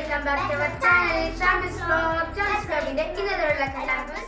Welcome back to our channel Shamis vlog ജോൺസ് വ്ലോഗിന്റെ ഇന്നതെയുള്ള കലാപം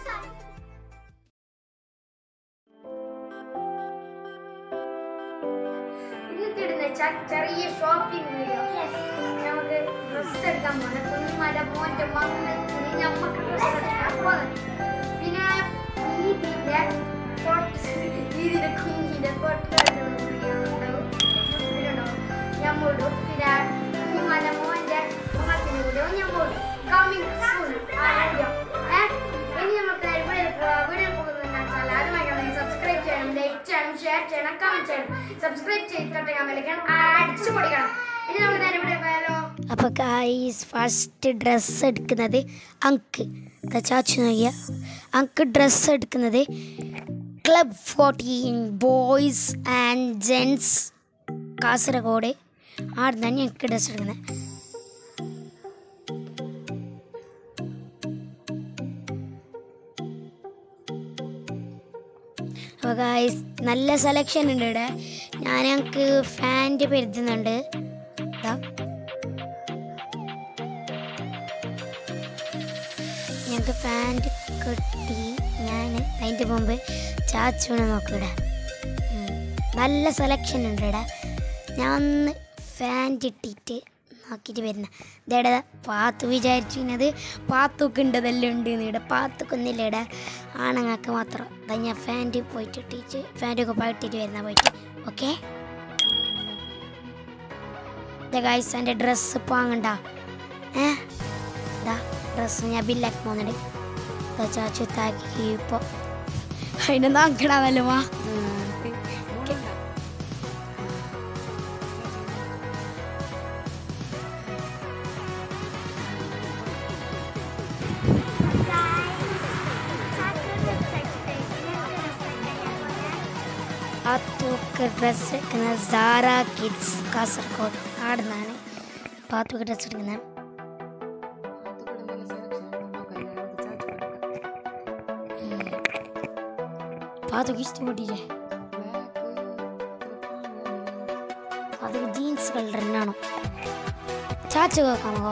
ഇന്നത്തെ ഇടുന്ന വെച്ചാൽ ചെറിയ ഷോപ്പിംഗ് വീഡിയോ നമുക്ക് ഡ്രസ് എടുക്കാൻ പോകണം കുഞ്ഞുമാരുടെ മോന്റെ മകന് നമുക്ക് ഡ്രസ് എടുക്കാൻ പോകുന്നത് പിന്നെ ഈദിന്റെ ഈദിന്റെ കുഞ്ഞിന്റെ ഫോട്ടോ വീഡിയോ ഉണ്ടാവും യൂട്യൂബിലുണ്ടാവും ഞാൻ പോടും പിന്നെ കുഞ്ഞുമാരുടെ മോന്റെ മകത്തിന് വീഡിയോ ഞാൻ പോടും കമ്മിങ് സൂൺ ആ വീഡിയോ ഏഹ് ഇനി നമുക്ക് ഇവിടെ വീഡിയോ പോകുന്നതെന്ന് ആദ്യമായി സബ്സ്ക്രൈബ് ചെയ്യണം ലൈക്ക് ചെയ്യണം ഷെയർ ചെയ്യണം കമന്റ് ചെയ്യണം സബ്സ്ക്രൈബ് ചെയ്തിട്ട് ഞാൻ വിളിക്കണം അടിച്ചു പൊടിക്കണം ഇനി നമുക്ക് നേരെ ഇവിടെ പോയാലോ അപ്പോൾ ഗായ്സ് ഫസ്റ്റ് ഡ്രസ്സ് എടുക്കുന്നത് അങ്ക് ദാ ചാച്ചു നോക്കിയ അങ്ക് ഡ്രസ്സ് എടുക്കുന്നത് club fourteen boys and gents Kasaragod അവിടെ തന്നെ എനിക്ക് ഡ്രസ്സ് എടുക്കുന്നത് അപ്പോൾ ഗായ്സ് നല്ല സെലക്ഷൻ ഉണ്ട് ഇവിടെ ഞാൻ ഞങ്ങൾക്ക് ഫാൻറ്റ് പെരുത്തുന്നുണ്ട് ഇതാ ഞങ്ങൾക്ക് പാൻറ് കെട്ടി ഞാൻ അതിൻ്റെ മുമ്പ് ചാച്ചുവിനെ നോക്കിവിടെ നല്ല സെലക്ഷൻ ഉണ്ട് ഇവിടെ ഞാൻ ഒന്ന് ഫാൻറ് ഇട്ടിട്ട് നോക്കിയിട്ട് വരുന്ന ഇതേടെ പാത്തു വിചാരിച്ചിരുന്നത് പാത്തൊക്കെ ഉണ്ടതെല്ലാം ഉണ്ട് ഇവിടെ പാത്തൊക്കൊന്നുമില്ല ഇവിടെ ആണുങ്ങൾക്ക് മാത്രം ഇതാ ഞാൻ ഫാൻറ് പോയിട്ട് ഇട്ടിട്ട് ഫാൻറ്റൊക്കെ പാട്ടിട്ട് വരുന്ന പോയിട്ട് ഓക്കെ ഇതാ ഗൈസ് എൻ്റെ ഡ്രസ്സ് ഇപ്പോൾ വാങ്ങണ്ട ഏ ഇതാ ഡ്രസ്സ് ഞാൻ ബില്ലാക്കി പോകുന്നുണ്ട് ഇതാ ചാച്ചു താക്കി ഇപ്പോൾ അതിനെ നോക്കണമല്ലോ വാ ആ തൂക്ക് ഡ്രസ്സ് എടുക്കുന്ന സാറ കിഡ്സ് കാസർഗോഡ് അവിടെ നിന്നാണ് പാത്തൂക്ക് ഡ്രസ്സ് എടുക്കുന്നത് പാത്തൂക്ക് ഇഷ്ടപ്പെട്ടില്ലേ അത് ജീൻസ് കളർ തന്നെയാണോ ചാച്ചു നോക്കാമോ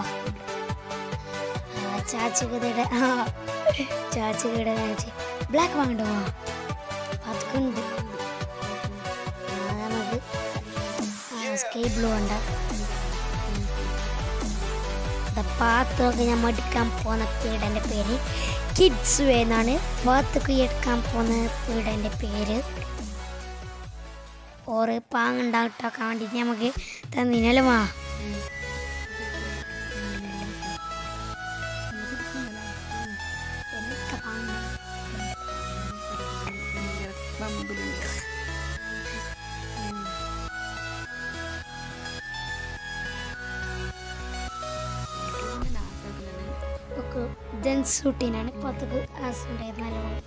ചാച്ചുകയുടെ ആ ചാച്ചുകയുടെ ബ്ലാക്ക് വാങ്ങണ്ടോ അതുകൊണ്ട് നമുക്ക് സ്കൈ ബ്ലൂ ഉണ്ട് പാത്തൊക്കെ ഞാൻ എടുക്കാൻ പോകുന്ന പീഡൻ്റെ പേര് കിഡ്സ് വേ എന്നാണ് പാത്തൊക്കെ എടുക്കാൻ പോകുന്ന പീഡൻ്റെ പേര് ഓറ് പാങ്ങുണ്ടാക്കാൻ വേണ്ടിയിട്ട് നമുക്ക് തന്നിനല്ലോ വാ എന്നൊക്കെ പാങ്ങ ഒക്കെ ജെൻസ് ഷൂട്ടിനാണ് പത്തക്ക് ആസുണ്ടായത് നല്ലോണം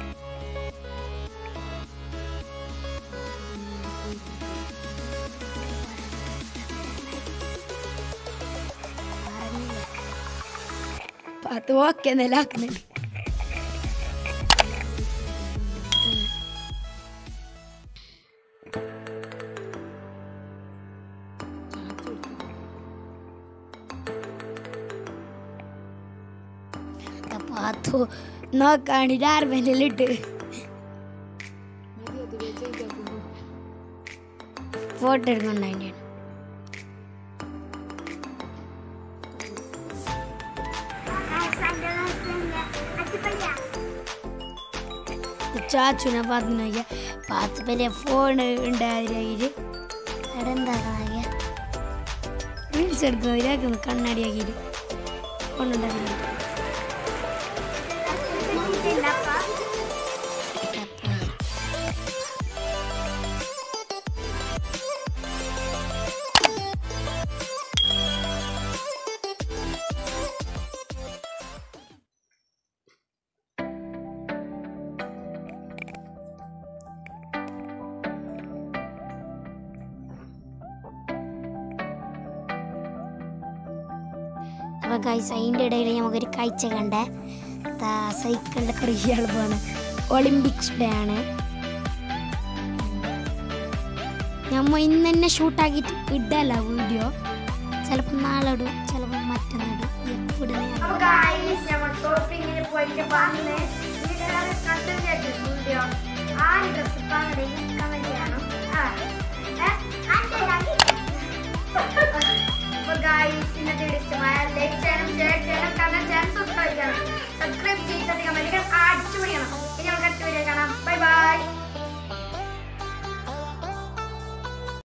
പത്ത് ഓക്കെ നിലാക്കുന്നുണ്ട് പാത്തു നോക്കാണ്ട് ഡാർബനിലിട്ട് ഫോട്ടോ എടുക്കുന്നുണ്ട് ചാച്ചുനെ പാത്തു നോക്കിയ പാത്ത് വലിയ ഫോൺ ഉണ്ടായിട്ട് അവിടെ എന്താ കാണിക്കുക റീൽസ് എടുക്കുന്നതിലാക്കുന്നു കണ്ണാടിയാക്കിയിട്ട് ഫോൺ ഉണ്ടാക്കുന്നത് അപ്പോൾ ഗൈസ് അതിൻ്റെ ഇടയിൽ നമുക്കൊരു കാഴ്ച കണ്ടേ സൈക്കിളിൻ്റെ കുറേ ആളുകളാണ് ഒളിമ്പിക്സ് ഡേ ആണ് നമ്മ ഇന്ന് തന്നെ ഷൂട്ടാക്കിയിട്ട് ഇടല്ല വീഡിയോ ചിലപ്പോൾ നാളെ ഇടും ചിലപ്പോൾ മറ്റന്നിടും എപ്പിടുന്ന അപ്പൊ ഗായ്സ് നമ്മൾ ഷോപ്പിങ്ങിന് പോയിട്ട് വന്ന് വീട്ടുകാരെ കണ്ടിട്ട് വീഡിയോ ആ ഡ്രസ് ഇപ്പാങ്ങടെ കമന്റ് ചെയ്യണം ആ ഏ? അപ്പൊ ഗായ്സ് ഇന്നത്തെ വീഡിയോ ഇഷ്ടമായ ലൈക്ക് ചെയ്യണം ഷെയർ ചെയ്യണം